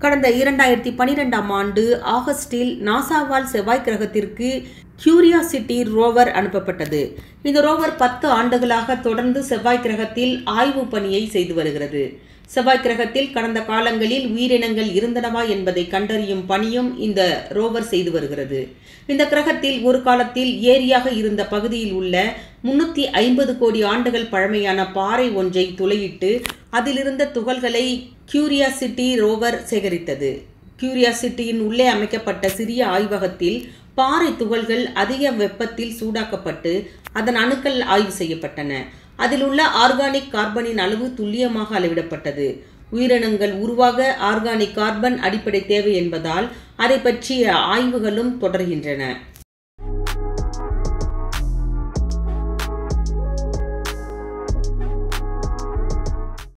கடந்த இரண்டாயிரத்தி பனிரெண்டாம் ஆண்டு ஆகஸ்டில் நாசாவால் செவ்வாய் கிரகத்திற்கு கியூரியாசிட்டி ரோவர் அனுப்பப்பட்டது இந்த ரோவர் பத்து ஆண்டுகளாக தொடர்ந்து செவ்வாய் கிரகத்தில் ஆய்வு பணியை செய்து வருகிறது செவ்வாய் கிரகத்தில் கடந்த காலங்களில் உயிரினங்கள் இருந்தனவா என்பதை கண்டறியும் பணியும் இந்த ரோவர் செய்து வருகிறது இந்த கிரகத்தில் ஒரு காலத்தில் ஏரியாக இருந்த பகுதியில் உள்ள முன்னூத்தி ஐம்பது கோடி ஆண்டுகள் பழமையான பாறை ஒன்றை துளையிட்டு அதிலிருந்த துகள்களை கியூரியாசிட்டி ரோவர் சேகரித்தது கியூரியாசிட்டியின் உள்ளே அமைக்கப்பட்ட சிறிய ஆய்வகத்தில் பாறை துகள்கள் அதிக வெப்பத்தில் சூடாக்கப்பட்டு அதன் அணுக்கள் ஆய்வு செய்யப்பட்டன அதில் உள்ள ஆர்கானிக் கார்பனின் அளவு துல்லியமாக அளவிடப்பட்டது உயிரினங்கள் உருவாக ஆர்கானிக் கார்பன் அடிப்படை தேவை என்பதால் அதை பற்றிய ஆய்வுகளும் தொடர்கின்றன